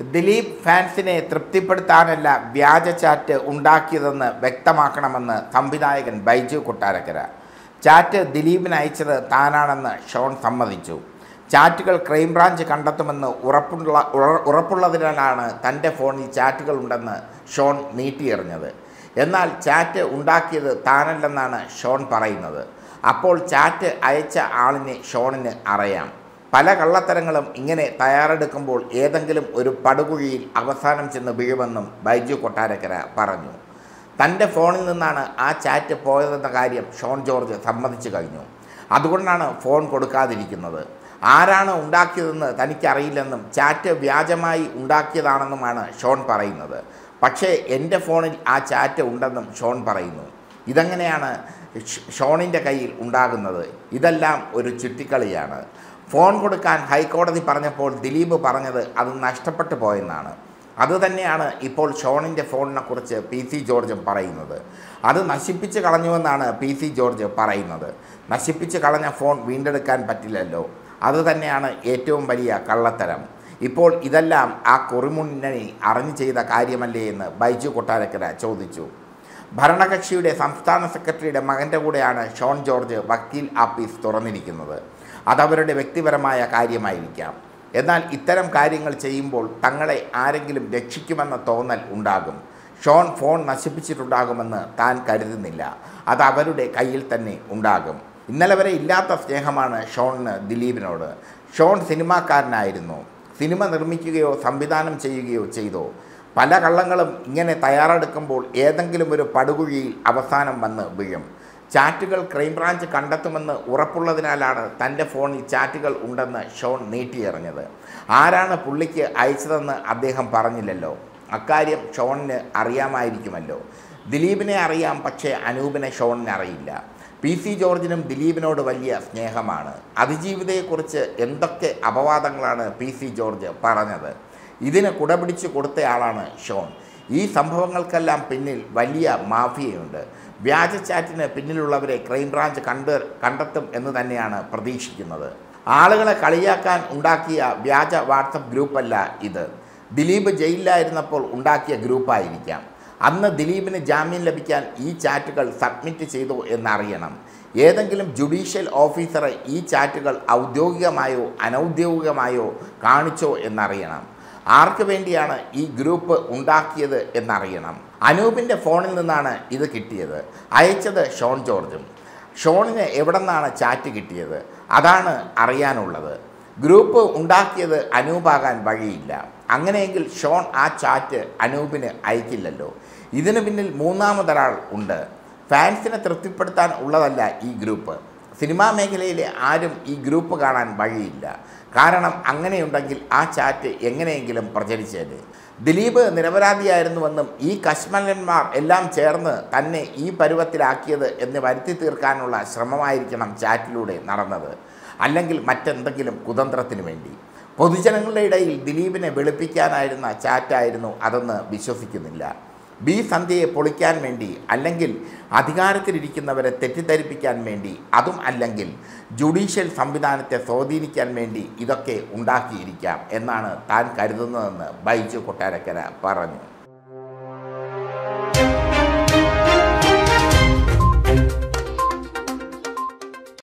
ദിലീപ് ഫാൻസിനെ തൃപ്തിപ്പെടുത്താനല്ല വ്യാജ ചാറ്റ് ഉണ്ടാക്കിയതെന്ന് വ്യക്തമാക്കണമെന്ന് സംവിധായകൻ ബൈജു കൊട്ടാരക്കര ചാറ്റ് ദിലീപിന് അയച്ചത് താനാണെന്ന് ഷോൺ സമ്മതിച്ചു ചാറ്റുകൾ ക്രൈംബ്രാഞ്ച് കണ്ടെത്തുമെന്ന് ഉറപ്പുള്ള ഉറ- ഉറപ്പുള്ളതിനാലാണ് തൻ്റെ ഫോണിൽ ചാറ്റുകൾ ഉണ്ടെന്ന് ഷോൺ നീട്ടിയെറിഞ്ഞത് എന്നാൽ ചാറ്റ് ഉണ്ടാക്കിയത് താനല്ലെന്നാണ് ഷോൺ പറയുന്നത് അപ്പോൾ ചാറ്റ് അയച്ച ആളിനെ ഷോണിന് അറിയാം പല കള്ളത്തരങ്ങളും ഇങ്ങനെ തയ്യാറെടുക്കുമ്പോൾ ഏതെങ്കിലും ഒരു പടുകുഴിയിൽ അവസാനം ചെന്ന് വീഴുമെന്നും ബൈജു കൊട്ടാരക്കര പറഞ്ഞു തൻ്റെ ഫോണിൽ നിന്നാണ് ആ ചാറ്റ് പോയതെന്ന കാര്യം ഷോൺ ജോർജ് സമ്മതിച്ചു കഴിഞ്ഞു അതുകൊണ്ടാണ് ഫോൺ കൊടുക്കാതിരിക്കുന്നത് ആരാണ് ഉണ്ടാക്കിയതെന്ന് തനിക്കറിയില്ലെന്നും ചാറ്റ് വ്യാജമായി ഉണ്ടാക്കിയതാണെന്നുമാണ് ഷോൺ പറയുന്നത് പക്ഷേ എൻ്റെ ഫോണിൽ ആ ചാറ്റ് ഉണ്ടെന്നും ഷോൺ പറയുന്നു ഇതെങ്ങനെയാണ് ഷ്- ഷോണിൻ്റെ കയ്യിൽ ഉണ്ടാകുന്നത് ഇതെല്ലാം ഒരു ചുറ്റിക്കളിയാണ് ഫോൺ കൊടുക്കാൻ ഹൈക്കോടതി പറഞ്ഞപ്പോൾ ദിലീപ് പറഞ്ഞത് അത് നഷ്ടപ്പെട്ടു പോയെന്നാണ് അതുതന്നെയാണ് ഇപ്പോൾ ഷോണിൻ്റെ ഫോണിനെ കുറിച്ച് പി സി ജോർജും പറയുന്നത് അത് നശിപ്പിച്ച് കളഞ്ഞുവെന്നാണ് പി സി ജോർജ് പറയുന്നത് നശിപ്പിച്ച് കളഞ്ഞ ഫോൺ വീണ്ടെടുക്കാൻ പറ്റില്ലല്ലോ അത് തന്നെയാണ് ഏറ്റവും വലിയ കള്ളത്തരം ഇപ്പോൾ ഇതെല്ലാം ആ കുറിമുന്നണി അറിഞ്ഞു ചെയ്ത കാര്യമല്ലേ എന്ന് ബൈജു കൊട്ടാരക്കര ചോദിച്ചു ഭരണകക്ഷിയുടെ സംസ്ഥാന സെക്രട്ടറിയുടെ മകൻ്റെ കൂടെയാണ് ഷോൺ ജോർജ് വക്കീൽ ആപ്പീസ് തുറന്നിരിക്കുന്നത് അതവരുടെ വ്യക്തിപരമായ കാര്യമായിരിക്കാം എന്നാൽ ഇത്തരം കാര്യങ്ങൾ ചെയ്യുമ്പോൾ തങ്ങളെ ആരെങ്കിലും രക്ഷിക്കുമെന്ന തോന്നൽ ഉണ്ടാകും ഷോൺ ഫോൺ നശിപ്പിച്ചിട്ടുണ്ടാകുമെന്ന് താൻ കരുതുന്നില്ല അത് അവരുടെ കയ്യിൽ തന്നെ ഉണ്ടാകും ഇന്നലെ വരെ ഇല്ലാത്ത സ്നേഹമാണ് ഷോണിന് ദിലീപിനോട് ഷോൺ സിനിമാക്കാരനായിരുന്നു സിനിമ നിർമ്മിക്കുകയോ സംവിധാനം ചെയ്യുകയോ ചെയ്തോ പല കള്ളങ്ങളും ഇങ്ങനെ തയ്യാറെടുക്കുമ്പോൾ ഏതെങ്കിലും ഒരു പടുകുഴിയിൽ അവസാനം വന്ന് വീഴും ചാറ്റുകൾ ക്രൈംബ്രാഞ്ച് കണ്ടെത്തുമെന്ന് ഉറപ്പുള്ളതിനാലാണ് തൻ്റെ ഫോണിൽ ചാറ്റുകൾ ഉണ്ടെന്ന് ഷോൺ നീട്ടിയെറിഞ്ഞത് ആരാണ് പുള്ളിക്ക് അയച്ചതെന്ന് അദ്ദേഹം പറഞ്ഞില്ലല്ലോ അക്കാര്യം ഷോണിന് അറിയാമായിരിക്കുമല്ലോ ദിലീപിനെ അറിയാം പക്ഷേ അനൂപിനെ ഷോണിന് അറിയില്ല പി സി ജോർജിനും ദിലീപിനോട് വലിയ സ്നേഹമാണ് അതിജീവിതയെക്കുറിച്ച് എന്തൊക്കെ അപവാദങ്ങളാണ് പി സി ജോർജ് പറഞ്ഞത് ഇതിന് കുടപിടിച്ച് കൊടുത്തയാളാണ് ഷോൺ ഈ സംഭവങ്ങൾക്കെല്ലാം പിന്നിൽ വലിയ മാഫിയയുണ്ട് വ്യാജ ചാറ്റിന് പിന്നിലുള്ളവരെ ക്രൈംബ്രാഞ്ച് കണ്ട് കണ്ടെത്തും എന്ന് തന്നെയാണ് പ്രതീക്ഷിക്കുന്നത് ആളുകളെ കളിയാക്കാൻ ഉണ്ടാക്കിയ വ്യാജ വാട്സപ്പ് ഗ്രൂപ്പല്ല ഇത് ദിലീപ് ജയിലിലായിരുന്നപ്പോൾ ഉണ്ടാക്കിയ ഗ്രൂപ്പായിരിക്കാം അന്ന് ദിലീപിന് ജാമ്യം ലഭിക്കാൻ ഈ ചാറ്റുകൾ സബ്മിറ്റ് ചെയ്തോ എന്നറിയണം ഏതെങ്കിലും ജുഡീഷ്യൽ ഓഫീസറെ ഈ ചാറ്റുകൾ ഔദ്യോഗികമായോ അനൗദ്യോഗികമായോ കാണിച്ചോ എന്നറിയണം ആർക്ക് വേണ്ടിയാണ് ഈ ഗ്രൂപ്പ് ഉണ്ടാക്കിയത് എന്നറിയണം അനൂപിൻ്റെ ഫോണിൽ നിന്നാണ് ഇത് കിട്ടിയത് അയച്ചത് ഷോൺ ജോർജും ഷോണിന് എവിടെ നിന്നാണ് ചാറ്റ് കിട്ടിയത് അതാണ് അറിയാനുള്ളത് ഗ്രൂപ്പ് ഉണ്ടാക്കിയത് അനൂപാകാൻ വഴിയില്ല അങ്ങനെയെങ്കിൽ ഷോൺ ആ ചാറ്റ് അനൂപിന് അയക്കില്ലല്ലോ ഇതിന് പിന്നിൽ മൂന്നാമതൊരാൾ ഉണ്ട് ഫാൻസിനെ തൃപ്തിപ്പെടുത്താൻ ഉള്ളതല്ല ഈ ഗ്രൂപ്പ് സിനിമാ മേഖലയിലെ ആരും ഈ ഗ്രൂപ്പ് കാണാൻ വഴിയില്ല കാരണം അങ്ങനെയുണ്ടെങ്കിൽ ആ ചാറ്റ് എങ്ങനെയെങ്കിലും പ്രചരിച്ചേനെ ദിലീപ് നിരപരാധിയായിരുന്നുവെന്നും ഈ കശ്മലന്മാർ എല്ലാം ചേർന്ന് തന്നെ ഈ പരുവത്തിലാക്കിയത് എന്ന് വരുത്തി തീർക്കാനുള്ള ശ്രമമായിരിക്കണം ചാറ്റിലൂടെ നടന്നത് അല്ലെങ്കിൽ മറ്റെന്തെങ്കിലും കുതന്ത്രത്തിന് വേണ്ടി പൊതുജനങ്ങളുടെ ഇടയിൽ ദിലീപിനെ വെളുപ്പിക്കാനായിരുന്ന ചാറ്റായിരുന്നു അതെന്ന് വിശ്വസിക്കുന്നില്ല ബി സന്ധ്യയെ പൊളിക്കാൻ വേണ്ടി അല്ലെങ്കിൽ അധികാരത്തിലിരിക്കുന്നവരെ തെറ്റിദ്ധരിപ്പിക്കാൻ വേണ്ടി അതും അല്ലെങ്കിൽ ജുഡീഷ്യൽ സംവിധാനത്തെ സ്വാധീനിക്കാൻ വേണ്ടി ഇതൊക്കെ ഉണ്ടാക്കിയിരിക്കാം എന്നാണ് താൻ കരുതുന്നതെന്ന് ബൈജു കൊട്ടാരക്കര പറഞ്ഞു